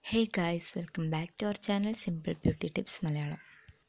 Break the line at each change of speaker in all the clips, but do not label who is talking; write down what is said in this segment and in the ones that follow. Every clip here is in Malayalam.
hey guys welcome back to our channel simple beauty tips Malayalam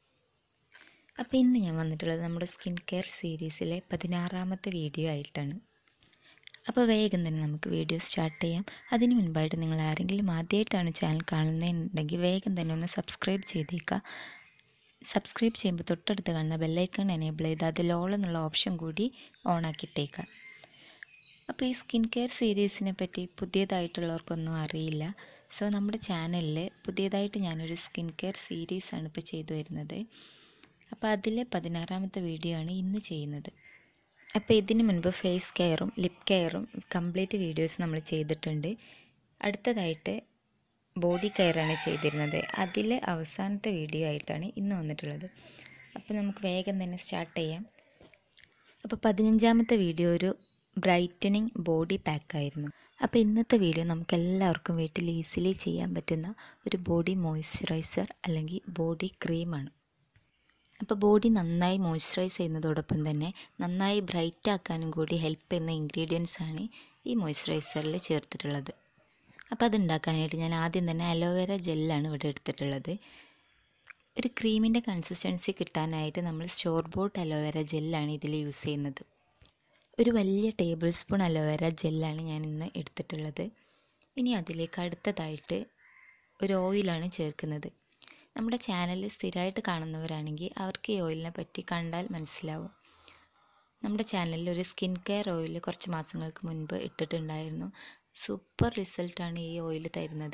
അപ്പോൾ ഇന്ന് ഞാൻ വന്നിട്ടുള്ളത് നമ്മുടെ സ്കിൻ കെയർ സീരീസിലെ പതിനാറാമത്തെ വീഡിയോ ആയിട്ടാണ് അപ്പോൾ വേഗം തന്നെ നമുക്ക് വീഡിയോ സ്റ്റാർട്ട് ചെയ്യാം അതിന് മുൻപായിട്ട് നിങ്ങൾ ആരെങ്കിലും ആദ്യമായിട്ടാണ് ചാനൽ കാണുന്നതെന്നുണ്ടെങ്കിൽ വേഗം തന്നെ ഒന്ന് സബ്സ്ക്രൈബ് ചെയ്തേക്കുക സബ്സ്ക്രൈബ് ചെയ്യുമ്പോൾ തൊട്ടടുത്ത് കാണുന്ന ബെല്ലൈക്കൺ എനേബിൾ ചെയ്ത് അതിൽ ഓൾ എന്നുള്ള ഓപ്ഷൻ കൂടി ഓൺ ആക്കിയിട്ടേക്കാം അപ്പോൾ ഈ സ്കിൻ കെയർ സീരീസിനെ പറ്റി പുതിയതായിട്ടുള്ളവർക്കൊന്നും അറിയില്ല സോ നമ്മുടെ ചാനലിൽ പുതിയതായിട്ട് ഞാനൊരു സ്കിൻ കെയർ സീരീസാണ് ഇപ്പോൾ ചെയ്തു വരുന്നത് അപ്പോൾ അതിലെ പതിനാറാമത്തെ വീഡിയോ ആണ് ഇന്ന് ചെയ്യുന്നത് അപ്പോൾ ഇതിന് മുൻപ് ഫേസ് കെയറും ലിപ് കെയറും കംപ്ലീറ്റ് വീഡിയോസ് നമ്മൾ ചെയ്തിട്ടുണ്ട് അടുത്തതായിട്ട് ബോഡി കെയറാണ് ചെയ്തിരുന്നത് അതിലെ അവസാനത്തെ വീഡിയോ ആയിട്ടാണ് ഇന്ന് വന്നിട്ടുള്ളത് അപ്പോൾ നമുക്ക് വേഗം തന്നെ സ്റ്റാർട്ട് ചെയ്യാം അപ്പോൾ പതിനഞ്ചാമത്തെ വീഡിയോ ഒരു ബ്രൈറ്റനിങ് ബോഡി പാക്കായിരുന്നു അപ്പോൾ ഇന്നത്തെ വീഡിയോ നമുക്ക് എല്ലാവർക്കും വീട്ടിൽ ഈസിലി ചെയ്യാൻ പറ്റുന്ന ഒരു ബോഡി മോയ്സ്ചറൈസർ അല്ലെങ്കിൽ ബോഡി ക്രീമാണ് അപ്പോൾ ബോഡി നന്നായി മോയ്സ്ചറൈസ് ചെയ്യുന്നതോടൊപ്പം തന്നെ നന്നായി ബ്രൈറ്റ് ആക്കാനും കൂടി ഹെൽപ്പ് ചെയ്യുന്ന ഇൻഗ്രീഡിയൻസ് ആണ് ഈ മോയ്സ്ചറൈസറിൽ ചേർത്തിട്ടുള്ളത് അപ്പോൾ അതുണ്ടാക്കാനായിട്ട് ഞാൻ ആദ്യം തന്നെ അലോവേര ജെല്ലാണ് ഇവിടെ എടുത്തിട്ടുള്ളത് ഒരു ക്രീമിൻ്റെ കൺസിസ്റ്റൻസി കിട്ടാനായിട്ട് നമ്മൾ സ്റ്റോർ ബോട്ട് അലോവേര ജെല്ലാണ് ഇതിൽ യൂസ് ചെയ്യുന്നത് ഒരു വലിയ ടേബിൾ സ്പൂൺ അലോവേര ജെല്ലാണ് ഞാൻ ഇന്ന് എടുത്തിട്ടുള്ളത് ഇനി അതിലേക്ക് അടുത്തതായിട്ട് ഒരു ഓയിലാണ് ചേർക്കുന്നത് നമ്മുടെ ചാനൽ സ്ഥിരമായിട്ട് കാണുന്നവരാണെങ്കിൽ അവർക്ക് ഈ ഓയിലിനെ പറ്റി കണ്ടാൽ മനസ്സിലാവും നമ്മുടെ ചാനലിൽ ഒരു സ്കിൻ കെയർ ഓയിൽ കുറച്ച് മാസങ്ങൾക്ക് മുൻപ് ഇട്ടിട്ടുണ്ടായിരുന്നു സൂപ്പർ റിസൾട്ടാണ് ഈ ഓയിൽ തരുന്നത്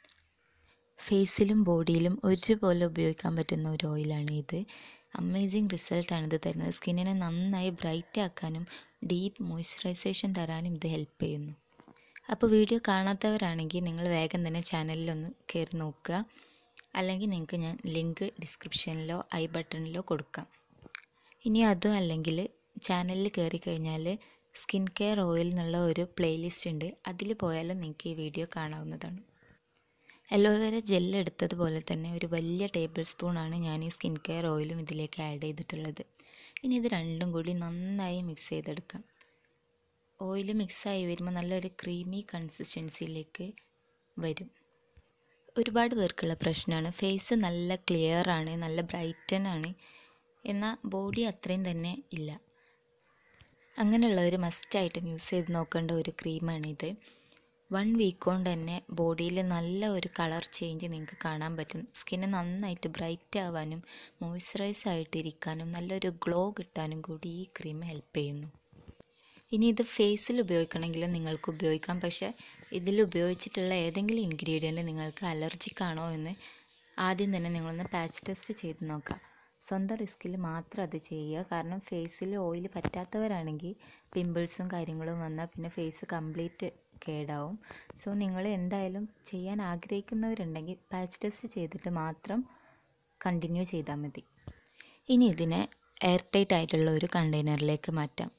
ഫേസിലും ബോഡിയിലും ഒരുപോലെ ഉപയോഗിക്കാൻ പറ്റുന്ന ഒരു ഓയിലാണ് ഇത് അമേസിങ് റിസൾട്ടാണ് ഇത് തരുന്നത് സ്കിന്നിനെ നന്നായി ബ്രൈറ്റ് ആക്കാനും ഡീപ്പ് മോയ്സ്ചറൈസേഷൻ തരാനും ഇത് ഹെൽപ്പ് ചെയ്യുന്നു അപ്പോൾ വീഡിയോ കാണാത്തവരാണെങ്കിൽ നിങ്ങൾ വേഗം തന്നെ ചാനലിലൊന്ന് കയറി നോക്കുക അല്ലെങ്കിൽ നിങ്ങൾക്ക് ഞാൻ ലിങ്ക് ഡിസ്ക്രിപ്ഷനിലോ ഐ ബട്ടണിലോ കൊടുക്കാം ഇനി അതും അല്ലെങ്കിൽ ചാനലിൽ കയറി കഴിഞ്ഞാൽ സ്കിൻ കെയർ ഓയിൽ എന്നുള്ള ഒരു പ്ലേലിസ്റ്റ് ഉണ്ട് അതിൽ പോയാലും നിങ്ങൾക്ക് ഈ വീഡിയോ കാണാവുന്നതാണ് അലോവേര ജെൽ എടുത്തതുപോലെ തന്നെ ഒരു വലിയ ടേബിൾ സ്പൂണാണ് ഞാൻ ഈ സ്കിൻ കെയർ ഓയിലും ഇതിലേക്ക് ആഡ് ചെയ്തിട്ടുള്ളത് ഇനി ഇത് രണ്ടും കൂടി നന്നായി മിക്സ് ചെയ്തെടുക്കാം ഓയിൽ മിക്സായി വരുമ്പോൾ നല്ലൊരു ക്രീമി കൺസിസ്റ്റൻസിയിലേക്ക് വരും ഒരുപാട് പേർക്കുള്ള പ്രശ്നമാണ് ഫേസ് നല്ല ക്ലിയർ ആണ് നല്ല ബ്രൈറ്റൻ ആണ് എന്നാൽ ബോഡി അത്രയും തന്നെ ഇല്ല അങ്ങനെയുള്ളവർ മസ്റ്റായിട്ടും യൂസ് ചെയ്ത് നോക്കേണ്ട ഒരു ക്രീമാണിത് വൺ വീക്ക് കൊണ്ട് തന്നെ ബോഡിയിൽ നല്ല ഒരു കളർ ചേഞ്ച് നിങ്ങൾക്ക് കാണാൻ പറ്റും സ്കിന്ന് നന്നായിട്ട് ബ്രൈറ്റ് ആവാനും മോയ്സ്ചറൈസ് ആയിട്ടിരിക്കാനും നല്ലൊരു ഗ്ലോ കിട്ടാനും കൂടി ഈ ക്രീം ഹെൽപ്പ് ചെയ്യുന്നു ഇനി ഇത് ഫേസിൽ ഉപയോഗിക്കണമെങ്കിൽ നിങ്ങൾക്ക് ഉപയോഗിക്കാം പക്ഷേ ഇതിൽ ഉപയോഗിച്ചിട്ടുള്ള ഏതെങ്കിലും ഇൻഗ്രീഡിയൻറ്റ് നിങ്ങൾക്ക് അലർജിക് ആണോ എന്ന് ആദ്യം തന്നെ നിങ്ങളൊന്ന് പാച്ച് ടെസ്റ്റ് ചെയ്ത് നോക്കാം സ്വന്തം റിസ്കിൽ മാത്രം അത് ചെയ്യുക കാരണം ഫേസിൽ ഓയിൽ പറ്റാത്തവരാണെങ്കിൽ പിമ്പിൾസും കാര്യങ്ങളും വന്നാൽ പിന്നെ ഫേസ് കംപ്ലീറ്റ് കേടാവും സോ നിങ്ങൾ എന്തായാലും ചെയ്യാൻ ആഗ്രഹിക്കുന്നവരുണ്ടെങ്കിൽ പാച്ച് ടെസ്റ്റ് ചെയ്തിട്ട് മാത്രം കണ്ടിന്യൂ ചെയ്താൽ മതി ഇനി ഇതിനെ എയർ ടൈറ്റ് ആയിട്ടുള്ള ഒരു കണ്ടെയ്നറിലേക്ക് മാറ്റാം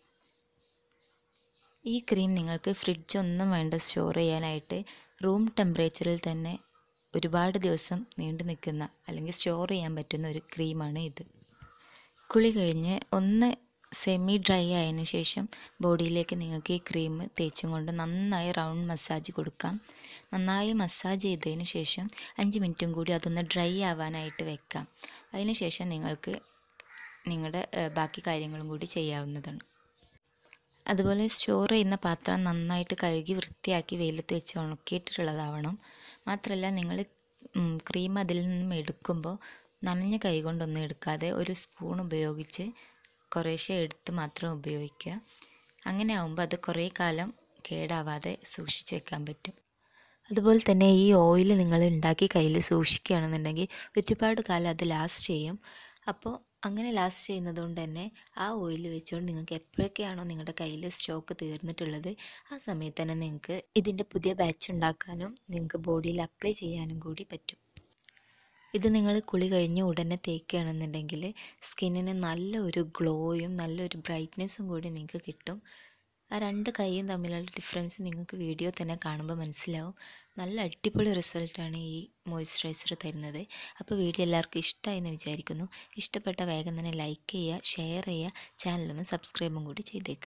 ഈ ക്രീം നിങ്ങൾക്ക് ഫ്രിഡ്ജ് ഒന്നും വേണ്ട സ്റ്റോർ ചെയ്യാനായിട്ട് റൂം ടെമ്പറേച്ചറിൽ തന്നെ ഒരുപാട് ദിവസം നീണ്ടു നിൽക്കുന്ന അല്ലെങ്കിൽ സ്റ്റോർ ചെയ്യാൻ പറ്റുന്ന ഒരു ക്രീമാണ് ഇത് കുളി കഴിഞ്ഞ് ഒന്ന് സെമി ഡ്രൈ ആയതിനു ശേഷം ബോഡിയിലേക്ക് നിങ്ങൾക്ക് ഈ ക്രീം തേച്ചും കൊണ്ട് നന്നായി റൗണ്ട് മസാജ് കൊടുക്കാം നന്നായി മസാജ് ചെയ്തതിന് ശേഷം അഞ്ച് മിനിറ്റും കൂടി അതൊന്ന് ഡ്രൈ ആവാനായിട്ട് വെക്കാം അതിന് ശേഷം നിങ്ങൾക്ക് നിങ്ങളുടെ ബാക്കി കാര്യങ്ങളും കൂടി ചെയ്യാവുന്നതാണ് അതുപോലെ സ്റ്റോർ ചെയ്യുന്ന പാത്രം നന്നായിട്ട് കഴുകി വൃത്തിയാക്കി വെയിലത്ത് വെച്ച് ഉണക്കിയിട്ടുള്ളതാവണം മാത്രമല്ല നിങ്ങൾ ക്രീം അതിൽ നിന്നും എടുക്കുമ്പോൾ നനഞ്ഞ കൈ കൊണ്ടൊന്നും എടുക്കാതെ ഒരു സ്പൂൺ ഉപയോഗിച്ച് കുറേശ്ശെ എടുത്ത് മാത്രം ഉപയോഗിക്കുക അങ്ങനെ ആകുമ്പോൾ അത് കുറേ കാലം കേടാവാതെ സൂക്ഷിച്ച് വെക്കാൻ പറ്റും അതുപോലെ തന്നെ ഈ ഓയിൽ നിങ്ങൾ ഉണ്ടാക്കി കയ്യിൽ സൂക്ഷിക്കുകയാണെന്നുണ്ടെങ്കിൽ ഒരുപാട് കാലം അത് ലാസ്റ്റ് ചെയ്യും അപ്പോൾ അങ്ങനെ ലാസ്റ്റ് ചെയ്യുന്നത് കൊണ്ട് തന്നെ ആ ഓയിൽ വെച്ചുകൊണ്ട് നിങ്ങൾക്ക് എപ്പോഴൊക്കെയാണോ നിങ്ങളുടെ കയ്യിൽ സ്റ്റോക്ക് തീർന്നിട്ടുള്ളത് ആ സമയത്ത് തന്നെ നിങ്ങൾക്ക് ഇതിൻ്റെ പുതിയ ബാച്ച് ഉണ്ടാക്കാനും നിങ്ങൾക്ക് ബോഡിയിൽ അപ്ലൈ ചെയ്യാനും കൂടി പറ്റും ഇത് നിങ്ങൾ കുളി കഴിഞ്ഞ് ഉടനെ തേക്കുകയാണെന്നുണ്ടെങ്കിൽ സ്കിന്നിന് നല്ല ഒരു ഗ്ലോയും നല്ലൊരു ബ്രൈറ്റ്നെസ്സും കൂടി നിങ്ങൾക്ക് കിട്ടും ആ രണ്ട് കൈയും തമ്മിലുള്ള ഡിഫറൻസ് നിങ്ങൾക്ക് വീഡിയോ തന്നെ കാണുമ്പോൾ മനസ്സിലാവും നല്ല അടിപൊളി റിസൾട്ടാണ് ഈ മോയ്സ്ചറൈസർ തരുന്നത് അപ്പോൾ വീഡിയോ എല്ലാവർക്കും ഇഷ്ടമായി എന്ന് വിചാരിക്കുന്നു ഇഷ്ടപ്പെട്ട വേഗം തന്നെ ലൈക്ക് ചെയ്യുക ഷെയർ ചെയ്യുക ചാനലൊന്ന് സബ്സ്ക്രൈബും കൂടി ചെയ്തേക്കുക